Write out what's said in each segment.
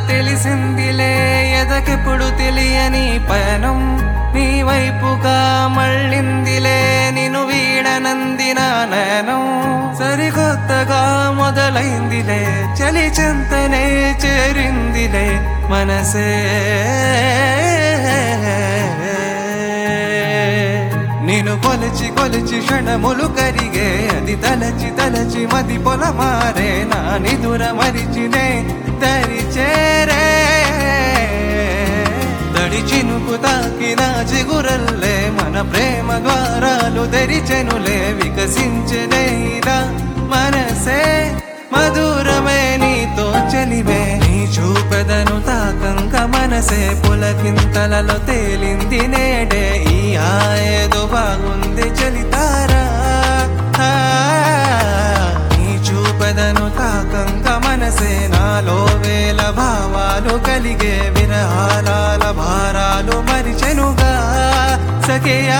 తెలిసిందిలే ఎదకెప్పుడు తెలియని పయనం నీ వైపుగా మళ్ళిందిలే నిన్ను వీడనందిన నయనం సరికొత్తగా మొదలైందిలే చలి చెంతనే చేరిందిలే మనసే నేను కొలిచి కొలిచి క్షణములు కరిగే అది తలచి తలచి మది పొలమారే నా నిదుర మరిచినే దరి చేరే దడి చినుకు తాకిన చిగురల్లే మన ప్రేమ ద్వారాలు తెరిచెనులే వికసించనే ఇలా మనసే మధురమే నీతో చలివే నీ చూపెదను తాకంక మనసే పులకింతలలో తేలింది నేడే ఈ ఆయేదో బాగుంది చలితారా ఆ, నీ చూపెదను తాకంక మనసే నాలో వేల భావాలు కలిగే విరహాల భారాలు మరిచెనుగా సఖియా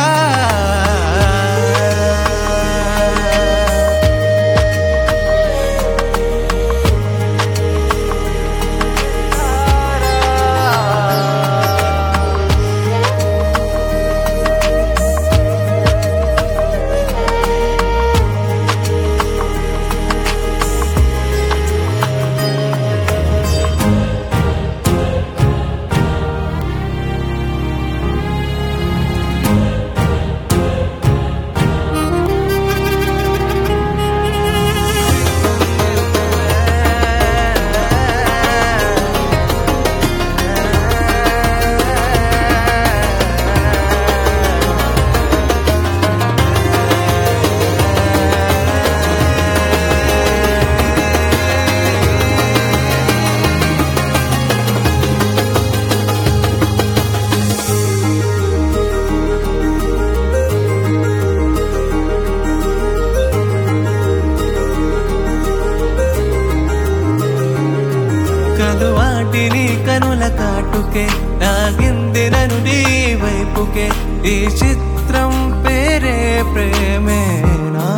కదువాటిని కనుల కాటుకే నాగింది నను నీ వైపుకే ఈ చిత్రం పేరే ప్రేమేనా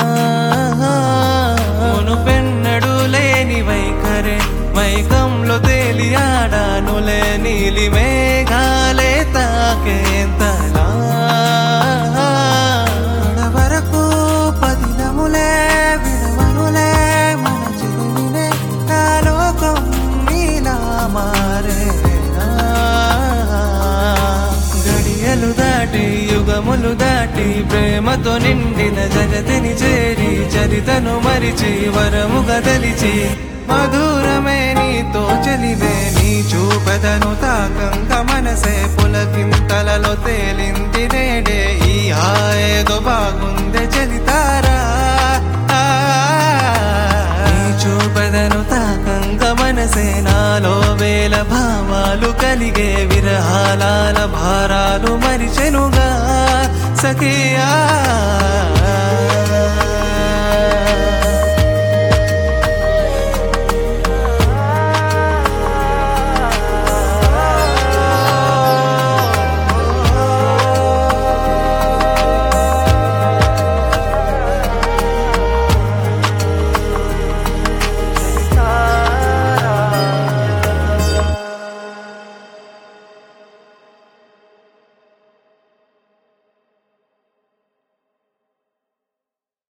మును పెన్నడు లేని వైఖరే మైకంలో తేలియాడానులే నీలి మేఘాలే తాకేంతలా వరకు పదిలములే విడవనులే మన చిరునినే నా లోకం నీలా మారేనా గడియలు దాటి యుగములు దాటి ప్రేమతో నిండిన జగతిని చేరి చరితను మరిచి వరముగా తెలిచి మధురమే నీతో చలివే నీ చూపదను తాకంక మనసే పులకింతలలో తేలింది నేడే ఈ ఆయేదో బాగుందే చలితారా ఆ, నీ చూపదను తాకంక మనసే నాలో వేల భావాలు కలిగే విరహాల భారాలు మరిచెనుగా సఖియా